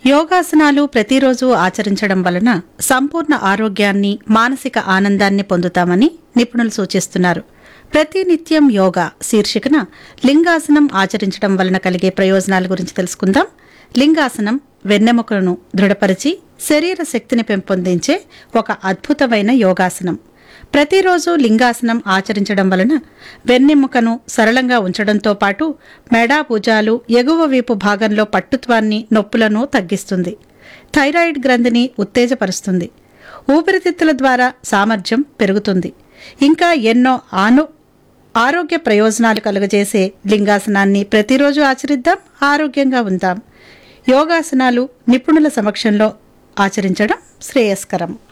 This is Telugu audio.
యోగాసనాలు ప్రతిరోజు ఆచరించడం వలన సంపూర్ణ ఆరోగ్యాన్ని మానసిక ఆనందాన్ని పొందుతామని నిపుణులు సూచిస్తున్నారు ప్రతి నిత్యం యోగా శీర్షికన లింగాసనం ఆచరించడం వలన కలిగే ప్రయోజనాల గురించి తెలుసుకుందాం లింగాసనం వెన్నెముకలను దృఢపరిచి శరీర శక్తిని పెంపొందించే ఒక అద్భుతమైన యోగాసనం ప్రతిరోజు లింగాసనం ఆచరించడం వలన వెన్నెముకను సరళంగా ఉంచడంతో పాటు మెడ భుజాలు ఎగువ వీపు భాగంలో పట్టుత్వాన్ని నొప్పులను తగ్గిస్తుంది థైరాయిడ్ గ్రంథిని ఉత్తేజపరుస్తుంది ఊపిరితిత్తుల ద్వారా సామర్థ్యం పెరుగుతుంది ఇంకా ఎన్నో ఆను ఆరోగ్య ప్రయోజనాలు కలుగజేసే లింగాసనాన్ని ప్రతిరోజు ఆచరిద్దాం ఆరోగ్యంగా ఉందాం యోగాసనాలు నిపుణుల సమక్షంలో ఆచరించడం శ్రేయస్కరం